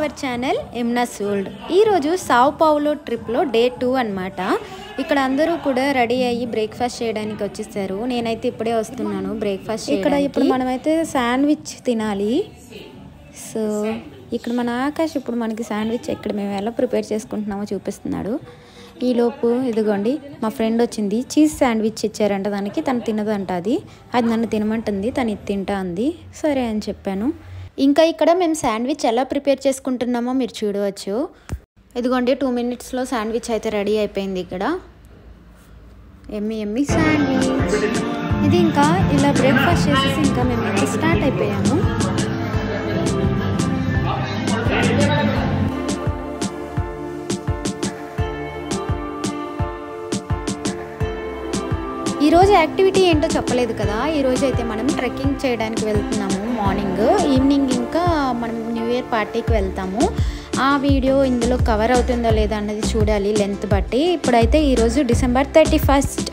Our channel ఎమ్నాస్ world ఈరోజు సావ్ పావులో ట్రిప్లో day two అనమాట ఇక్కడ అందరూ కూడా రెడీ అయ్యి బ్రేక్ఫాస్ట్ చేయడానికి వచ్చేసారు నేనైతే ఇప్పుడే వస్తున్నాను బ్రేక్ఫాస్ట్ ఇక్కడ ఇప్పుడు మనమైతే శాండ్విచ్ తినాలి సో ఇక్కడ మన ఆకాష్ ఇప్పుడు మనకి శాండ్విచ్ ఇక్కడ మేము ఎలా ప్రిపేర్ చేసుకుంటున్నామో చూపిస్తున్నాడు ఈలోపు ఇదిగోండి మా ఫ్రెండ్ వచ్చింది చీజ్ శాండ్విచ్ ఇచ్చారంట దానికి తను తినదంట అది అది నన్ను తినమంటుంది తను ఇది తింటా అంది సరే అని చెప్పాను ఇంకా ఇక్కడ మేము శాండ్విచ్ ఎలా ప్రిపేర్ చేసుకుంటున్నామో మీరు చూడవచ్చు ఇదిగోండి టూ మినిట్స్లో శాండ్విచ్ అయితే రెడీ అయిపోయింది ఇక్కడ ఎమ్మి ఎమ్మి శాండ్విచ్ ఇది ఇంకా ఇలా బ్రేక్ఫాస్ట్ చేసేసి ఇంకా మేము అయితే స్టార్ట్ అయిపోయాము ఈరోజు యాక్టివిటీ ఏంటో చెప్పలేదు కదా ఈరోజు అయితే మనం ట్రెక్కింగ్ చేయడానికి వెళ్తున్నాము మార్నింగ్ ఈవినింగ్ ఇంకా మనం న్యూ ఇయర్ పార్టీకి వెళ్తాము ఆ వీడియో ఇందులో కవర్ అవుతుందో లేదా అన్నది చూడాలి లెంత్ బట్టి ఇప్పుడైతే ఈరోజు December thirty first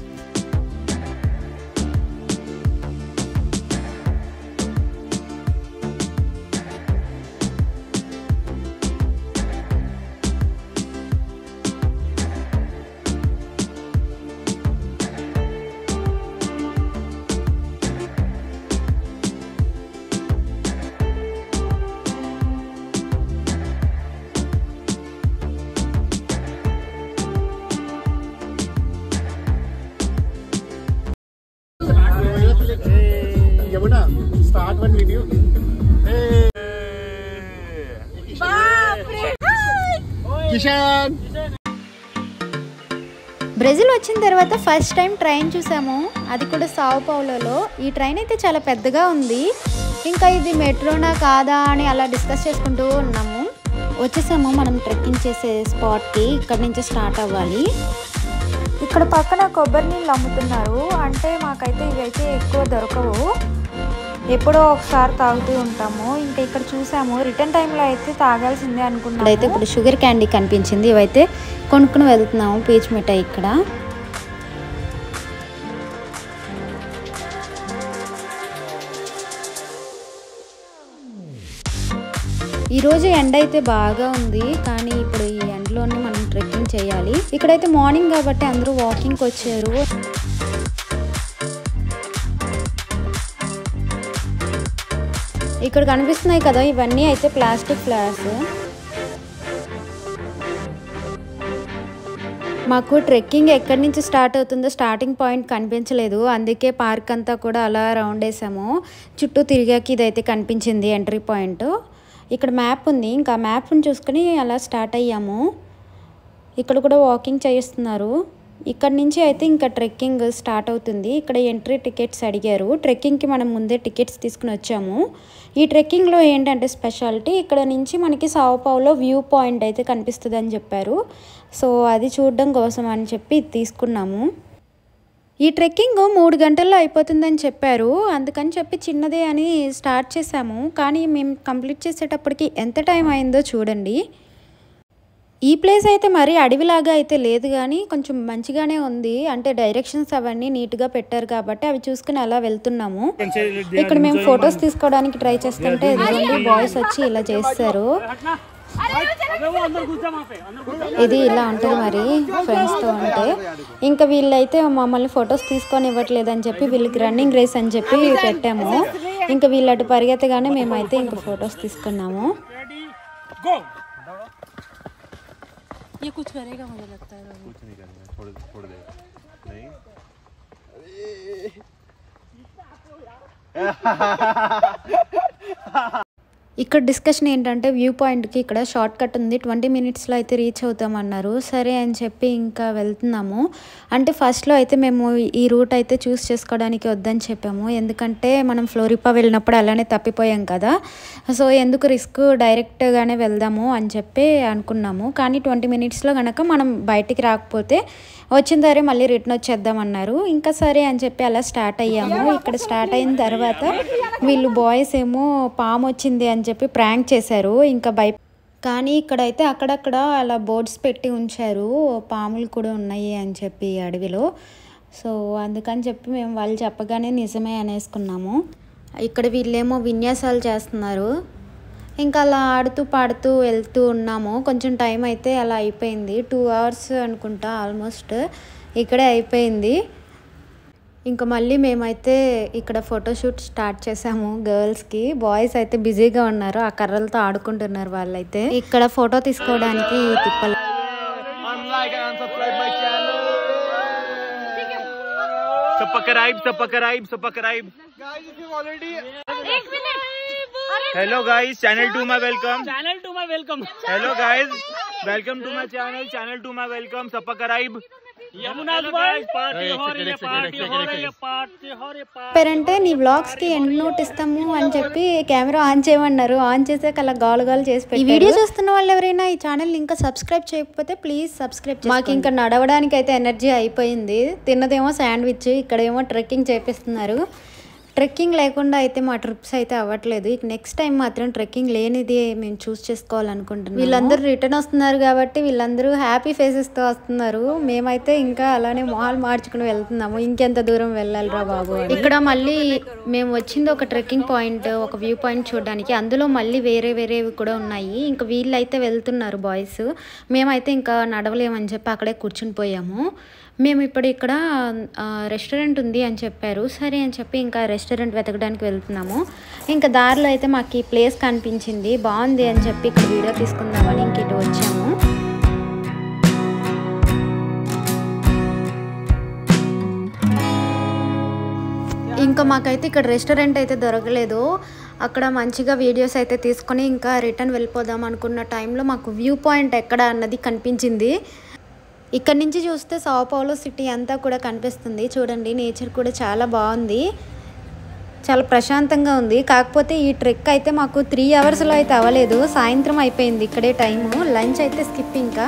Yamuna, start one video. Hey. Kishan Brazil వచ్చిన తర్వాత ఫస్ట్ టైం ట్రైన్ చూసాము అది కూడా సావు పౌలోలో ఈ ట్రైన్ అయితే చాలా పెద్దగా ఉంది ఇంకా ఇది మెట్రోనా కాదా అని అలా డిస్కస్ చేసుకుంటూ ఉన్నాము వచ్చేసాము మనం ట్రెక్కింగ్ చేసే స్పాట్కి ఇక్కడ నుంచి స్టార్ట్ అవ్వాలి ఇక్కడ పక్కన కొబ్బరి నీళ్ళు అమ్ముతున్నారు అంటే మాకైతే ఇవైతే ఎక్కువ దొరకవు ఎప్పుడో ఒకసారి తాగుతూ ఉంటాము ఇంకా ఇక్కడ చూసాము రిటర్న్ టైంలో అయితే తాగాల్సిందే అనుకున్నాము అయితే ఇప్పుడు షుగర్ క్యాండీ కనిపించింది ఇవైతే కొనుక్కుని వెళ్తున్నాము పీచ్ మిఠాయి ఇక్కడ ఈరోజు ఎండ అయితే బాగా ఉంది కానీ ఇప్పుడు ఈ ఎండలోనే మనం ట్రెక్కింగ్ చేయాలి ఇక్కడైతే మార్నింగ్ కాబట్టి అందరూ వాకింగ్కి వచ్చారు ఇక్కడ కనిపిస్తున్నాయి కదా ఇవన్నీ అయితే ప్లాస్టిక్ ఫ్లవర్స్ మాకు ట్రెక్కింగ్ ఎక్కడి నుంచి స్టార్ట్ అవుతుందో స్టార్టింగ్ పాయింట్ కనిపించలేదు అందుకే పార్క్ అంతా కూడా అలా రౌండ్ వేసాము చుట్టూ తిరిగాక ఇదైతే కనిపించింది ఎంట్రీ పాయింట్ ఇక్కడ మ్యాప్ ఉంది ఇంకా మ్యాప్ని చూసుకుని అలా స్టార్ట్ అయ్యాము ఇక్కడ కూడా వాకింగ్ చేస్తున్నారు ఇక్కడ నుంచి అయితే ఇంకా ట్రెక్కింగ్ స్టార్ట్ అవుతుంది ఇక్కడ ఎంట్రీ టికెట్స్ అడిగారు ట్రెక్కింగ్కి మనం ముందే టికెట్స్ తీసుకుని వచ్చాము ఈ ట్రెక్కింగ్లో ఏంటంటే స్పెషాలిటీ ఇక్కడ నుంచి మనకి సావపావులో వ్యూ పాయింట్ అయితే కనిపిస్తుంది అని చెప్పారు సో అది చూడడం కోసం అని చెప్పి ఇది తీసుకున్నాము ఈ ట్రెక్కింగ్ మూడు గంటల్లో అయిపోతుందని చెప్పారు అందుకని చెప్పి చిన్నదే అని స్టార్ట్ చేసాము కానీ మేము కంప్లీట్ చేసేటప్పటికి ఎంత టైం అయిందో చూడండి ఈ ప్లేస్ అయితే మరీ అడవిలాగా అయితే లేదు కానీ కొంచెం మంచిగానే ఉంది అంటే డైరెక్షన్స్ అవన్నీ నీట్గా పెట్టారు కాబట్టి అవి చూసుకుని అలా వెళ్తున్నాము ఇక్కడ మేము ఫొటోస్ తీసుకోవడానికి ట్రై చేస్తుంటే ఇదిగోండి బాయ్స్ వచ్చి ఇలా చేస్తారు ఇది ఇలా ఉంటుంది మరి ఫ్రెండ్స్తో ఉంటే ఇంకా వీళ్ళైతే మమ్మల్ని ఫొటోస్ తీసుకొని ఇవ్వట్లేదని చెప్పి వీళ్ళకి రన్నింగ్ రేస్ అని చెప్పి పెట్టాము ఇంకా వీళ్ళటు పరిగెత్తగానే మేమైతే ఇంకా ఫొటోస్ తీసుకున్నాము ये कुछ करेगा मुझे लगता है रवि। कुछ नहीं करेंगे थोड़ी थोड़ी देर नहीं ఇక్కడ డిస్కషన్ ఏంటంటే వ్యూ పాయింట్కి ఇక్కడ షార్ట్ కట్ ఉంది ట్వంటీ మినిట్స్లో అయితే రీచ్ అవుతామన్నారు సరే అని చెప్పి ఇంకా వెళ్తున్నాము అంటే ఫస్ట్లో అయితే మేము ఈ రూట్ అయితే చూస్ చేసుకోవడానికి వద్దని చెప్పాము ఎందుకంటే మనం ఫ్లోరిపా వెళ్ళినప్పుడు అలానే తప్పిపోయాం కదా సో ఎందుకు రిస్క్ డైరెక్ట్గానే వెళ్దాము అని చెప్పి అనుకున్నాము కానీ ట్వంటీ మినిట్స్లో కనుక మనం బయటికి రాకపోతే వచ్చిన సరే మళ్ళీ రిటర్న్ వచ్చేద్దామన్నారు ఇంకా సరే అని చెప్పి అలా స్టార్ట్ అయ్యాము ఇక్కడ స్టార్ట్ అయిన తర్వాత వీళ్ళు బాయ్స్ ఏమో పాము వచ్చింది అని చెప్పి ప్రాంక్ చేశారు ఇంకా భయ కానీ ఇక్కడైతే అక్కడక్కడ అలా బోర్డ్స్ పెట్టి ఉంచారు పాములు కూడా ఉన్నాయి అని చెప్పి ఈ అడవిలో సో అందుకని చెప్పి మేము వాళ్ళు చెప్పగానే నిజమే అనేసుకున్నాము ఇక్కడ వీళ్ళేమో విన్యాసాలు చేస్తున్నారు ఇంకా అలా ఆడుతూ పాడుతూ వెళ్తూ ఉన్నాము కొంచెం టైం అయితే అలా అయిపోయింది టూ అవర్స్ అనుకుంటా ఆల్మోస్ట్ ఇక్కడే అయిపోయింది ఇంకా మళ్ళీ మేమైతే ఇక్కడ ఫోటోషూట్ స్టార్ట్ చేసాము గర్ల్స్కి బాయ్స్ అయితే బిజీగా ఉన్నారు ఆ కర్రలతో ఆడుకుంటున్నారు వాళ్ళైతే ఇక్కడ ఫోటో తీసుకోవడానికి తిప్పలు Unlike and subscribe my channel. Subscribe, subscribe, subscribe. Guys, if you already. Hello guys, channel to my welcome. channel to my welcome. Hello guys, welcome to my channel. Channel to my welcome. Subscribe. यमुनाथ world party हो रही है party हो रही है party हो रही है पार्टी చెప్పారంటే నీ వ్లాగ్స్ కి ఎండ్ నోట్ ఇస్తాము అని చెప్పి కెమెరా ఆన్ చేయమన్నారు ఆన్ చేసాక అలా గాలు గాలు చేసి ఈ వీడియో చూస్తున్న వాళ్ళు ఎవరైనా ఈ ఛానల్ ఇంకా సబ్స్క్రైబ్ చేయకపోతే ప్లీజ్ సబ్స్క్రైబ్ మాకు ఇంకా నడవడానికి అయితే ఎనర్జీ అయిపోయింది తిన్నదేమో శాండ్విచ్ ఇక్కడేమో ట్రెక్కింగ్ చేపిస్తున్నారు ట్రెక్కింగ్ లేకుండా అయితే మా ట్రిప్స్ అయితే అవ్వట్లేదు ఇక నెక్స్ట్ టైం మాత్రం ట్రెక్కింగ్ లేనిది మేము చూస్ చేసుకోవాలనుకుంటున్నాం వీళ్ళందరూ రిటర్న్ వస్తున్నారు కాబట్టి వీళ్ళందరూ హ్యాపీ ఫేసెస్తో వస్తున్నారు మేమైతే ఇంకా అలానే మొహాలు మార్చుకుని వెళ్తున్నాము ఇంకెంత దూరం వెళ్ళాలిరా బాబు అని. ఇక్కడ మళ్ళీ మేము వచ్చింది ఒక ట్రెక్కింగ్ పాయింట్ ఒక వ్యూ పాయింట్ చూడడానికి అందులో మళ్ళీ వేరే వేరేవి కూడా ఉన్నాయి ఇంకా వీళ్ళైతే వెళ్తున్నారు బాయ్స్ మేమైతే ఇంకా నడవలేమని చెప్పి అక్కడే కూర్చుని పోయాము మేము ఇప్పుడు ఇక్కడ ఆ, రెస్టారెంట్ ఉంది అని చెప్పారు సరే అని చెప్పి ఇంకా రెస్టారెంట్ వెతకడానికి వెళ్తున్నాము ఇంకా దారిలో అయితే మాకు ఈ ప్లేస్ కనిపించింది బాగుంది అని చెప్పి ఇక్కడ వీడియో తీసుకుందామని ఇంక ఇటు వచ్చాము ఇంకా మాకైతే ఇక్కడ రెస్టారెంట్ అయితే దొరకలేదు అక్కడ మంచిగా వీడియోస్ అయితే తీసుకొని ఇంకా రిటర్న్ వెళ్ళిపోదాం అనుకున్న టైంలో మాకు వ్యూ పాయింట్ ఎక్కడ అన్నది కనిపించింది ఇక్కడ నుంచి చూస్తే సావపావులో సిటీ అంతా కూడా కనిపిస్తుంది చూడండి నేచర్ కూడా చాలా బాగుంది చాలా ప్రశాంతంగా ఉంది కాకపోతే ఈ ట్రెక్ అయితే మాకు త్రీ అవర్స్లో అయితే అవ్వలేదు సాయంత్రం అయిపోయింది ఇక్కడే టైము లంచ్ అయితే స్కిప్ ఇంకా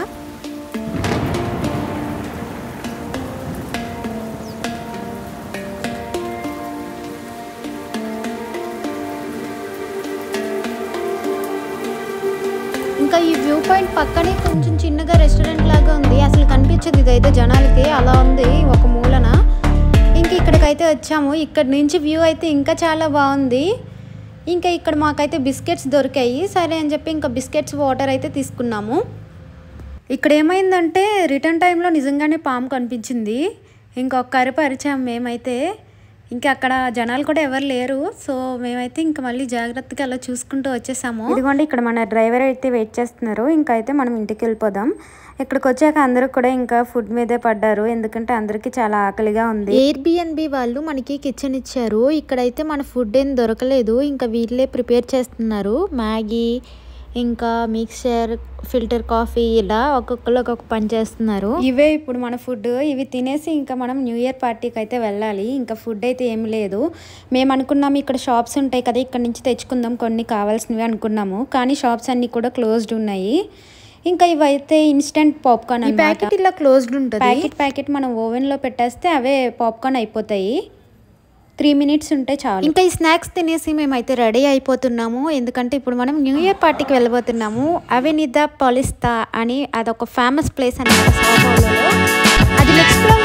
ఇంకా ఈ వ్యూ పాయింట్ పక్కనే కొంచెం చిన్నగా రెస్టారెంట్ లాగా ఉంది అసలు కనిపించదు ఇదైతే జనాలకి అలా ఉంది ఒక మూలన ఇంక ఇక్కడికైతే వచ్చాము ఇక్కడ నుంచి వ్యూ అయితే ఇంకా చాలా బాగుంది ఇంకా ఇక్కడ మాకైతే బిస్కెట్స్ దొరికాయి సరే అని చెప్పి ఇంకా బిస్కెట్స్ వాటర్ అయితే తీసుకున్నాము ఇక్కడ ఏమైందంటే రిటర్న్ టైంలో నిజంగానే పాము కనిపించింది ఇంకొక అరపు అరిచాము మేమైతే ఇంకా అక్కడ జనాలు కూడా ఎవరు లేరు సో మేమైతే ఇంకా మళ్ళీ జాగ్రత్తగా అలా చూసుకుంటూ వచ్చేసాము ఇదిగోండి ఇక్కడ మన డ్రైవర్ అయితే వెయిట్ చేస్తున్నారు ఇంకా అయితే మనం ఇంటికి వెళ్ళిపోదాం ఇక్కడికి వచ్చాక అందరూ కూడా ఇంకా ఫుడ్ మీదే పడ్డారు ఎందుకంటే అందరికీ చాలా ఆకలిగా ఉంది ఎయిర్బిఎన్బి వాళ్ళు మనకి కిచెన్ ఇచ్చారు ఇక్కడైతే మన ఫుడ్ ఏం దొరకలేదు ఇంకా వీళ్ళే ప్రిపేర్ చేస్తున్నారు మ్యాగీ ఇంకా మిక్చర్ ఫిల్టర్ కాఫీ ఇలా ఒక్కొక్కరు ఒక్కొక్క పని చేస్తున్నారు ఇవే ఇప్పుడు మన ఫుడ్ ఇవి తినేసి ఇంకా మనం న్యూ ఇయర్ పార్టీకి అయితే వెళ్ళాలి ఇంకా ఫుడ్ అయితే ఏమి లేదు మేము అనుకున్నాము ఇక్కడ షాప్స్ ఉంటాయి కదా ఇక్కడ నుంచి తెచ్చుకుందాం కొన్ని కావాల్సినవి అనుకున్నాము కానీ షాప్స్ అన్ని కూడా క్లోజ్డ్ ఉన్నాయి ఇంకా ఇవైతే ఇన్స్టెంట్ పాప్కార్న్ ప్యాకెట్ ఇలా క్లోజ్డ్ ఉంటుంది ప్యాకెట్ ప్యాకెట్ మనం ఓవెన్ లో పెట్టేస్తే అవే పాప్కార్న్ అయిపోతాయి త్రీ మినిట్స్ ఉంటే చాలు ఇంకా ఈ స్నాక్స్ తినేసి మేమైతే రెడీ అయిపోతున్నాము ఎందుకంటే ఇప్పుడు మనం న్యూ ఇయర్ పార్టీకి వెళ్ళబోతున్నాము అవెనిదా పాలిస్తా అని అదొక ఫేమస్ ప్లేస్ అనమాట సాపోలోలో అది నెక్స్ట్